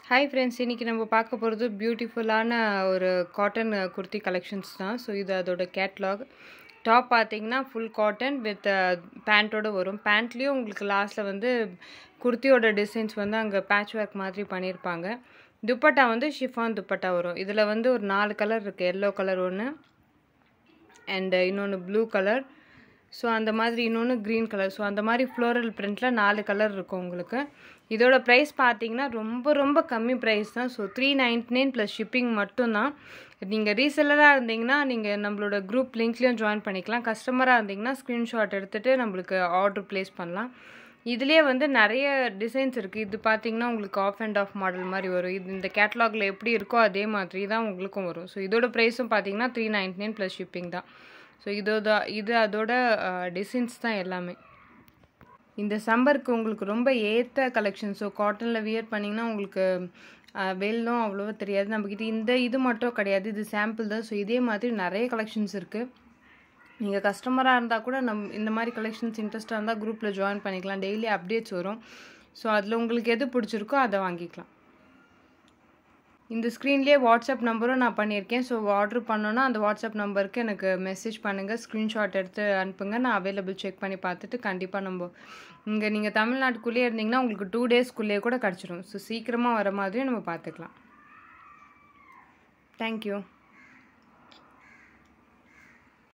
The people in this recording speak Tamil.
ஹாய் ஃப்ரெண்ட்ஸ் இன்றைக்கி நம்ம பார்க்க போகிறது பியூட்டிஃபுல்லான ஒரு காட்டன் குர்த்தி கலெக்ஷன்ஸ் தான் ஸோ இது அதோட கேட்லாக் டாப் பார்த்தீங்கன்னா ஃபுல் காட்டன் வித் பேண்ட்டோட வரும் பேண்ட்லேயும் உங்களுக்கு லாஸ்ட்டில் வந்து குர்த்தியோட டிசைன்ஸ் வந்து அங்கே பேட்ச் ஒர்க் மாதிரி பண்ணியிருப்பாங்க துப்பட்டா வந்து ஷிஃபான் துப்பட்டா வரும் இதில் வந்து ஒரு நாலு கலர் இருக்குது எல்லோ கலர் ஒன்று அண்டு இன்னொன்று ப்ளூ கலர் ஸோ அந்த மாதிரி இன்னொன்று க்ரீன் கலர் ஸோ அந்த மாதிரி ஃப்ளோரல் பிரிண்ட்டில் நாலு கலர் இருக்கும் உங்களுக்கு இதோட ப்ரைஸ் பார்த்தீங்கன்னா ரொம்ப ரொம்ப கம்மி ப்ரைஸ் தான் so three ninety nine plus shipping மட்டும்தான் நீங்கள் ரீசெல்லராக இருந்தீங்கன்னா நீங்கள் நம்மளோட குரூப் லிங்க்லேயும் ஜாயின் பண்ணிக்கலாம் கஸ்டமராக இருந்தீங்கன்னா ஸ்க்ரீன்ஷாட் எடுத்துகிட்டு நம்மளுக்கு ஆர்டர் ப்ளேஸ் பண்ணலாம் இதுலேயே வந்து நிறைய டிசைன்ஸ் இருக்குது இது பார்த்தீங்கன்னா உங்களுக்கு ஆஃப் அண்ட் ஆஃப் மாடல் மாதிரி வரும் இது இந்த கேட்லாகில் எப்படி இருக்கோ அதே மாதிரி தான் உங்களுக்கும் வரும் ஸோ இதோட ப்ரைஸும் பார்த்தீங்கன்னா three ninety nine plus shipping தான் ஸோ இதோட இது அதோட டிசைன்ஸ் தான் எல்லாமே இந்த சம்மருக்கு உங்களுக்கு ரொம்ப ஏற்ற கலெக்ஷன் ஸோ காட்டனில் வியர் பண்ணிங்கன்னா உங்களுக்கு வெல்லும் அவ்வளோவா தெரியாது நம்மக்கிட்ட இந்த இது மட்டும் கிடையாது இது சாம்பிள் தான் ஸோ இதே மாதிரி நிறைய கலெக்ஷன்ஸ் இருக்குது நீங்கள் கஸ்டமராக இருந்தால் கூட நம் இந்த மாதிரி கலெக்ஷன்ஸ் இன்ட்ரெஸ்ட்டாக இருந்தால் குரூப்பில் ஜாயின் பண்ணிக்கலாம் டெய்லி அப்டேட்ஸ் வரும் ஸோ அதில் உங்களுக்கு எது பிடிச்சிருக்கோ அதை வாங்கிக்கலாம் இந்த ஸ்க்ரீன்லேயே வாட்ஸ்அப் நம்பரும் நான் பண்ணியிருக்கேன் ஸோ ஆர்டர் பண்ணோன்னா அந்த வாட்ஸ்அப் நம்பருக்கு எனக்கு மெசேஜ் பண்ணுங்கள் ஸ்க்ரீன்ஷாட் எடுத்து அனுப்புங்க நான் அவைலபிள் செக் பண்ணி பார்த்துட்டு கண்டிப்பாக நம்ம இங்கே நீங்கள் தமிழ்நாட்டுக்குள்ளேயே இருந்தீங்கன்னா உங்களுக்கு டூ டேஸ்க்குள்ளேயே கூட கிடச்சிரும் ஸோ சீக்கிரமாக வர மாதிரியும் நம்ம பார்த்துக்கலாம் தேங்க்யூ